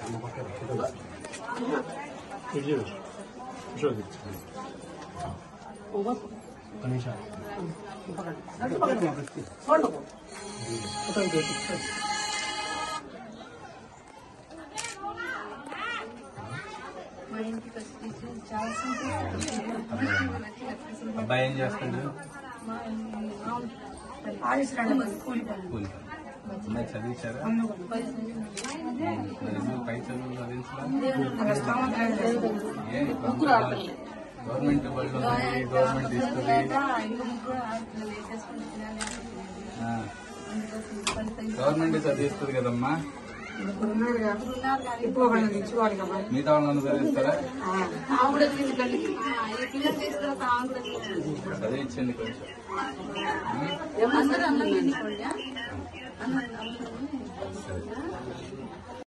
మా ఇంటికి వచ్చి చాలా సంతోషం అబ్బాయి ఏం చేస్తాడు మా ఆయుష్రాండ స్కూల్ కూలి అమ్మాయి చదివించారా మరి ఎందుకు పై చదువు చదివించరా ఏ గవర్నమెంట్ బళ్ళు ఉన్నాయి గవర్నమెంట్ ఇస్తుంది ఆ, గవర్నమెంట్ చదివిస్తుంది కదమ్మా మిగతా వాళ్ళని చదివిస్తారా చదివించండి కొంచెం ఉం? అందరూ అన్నం తినుకోండి అందరూ సరే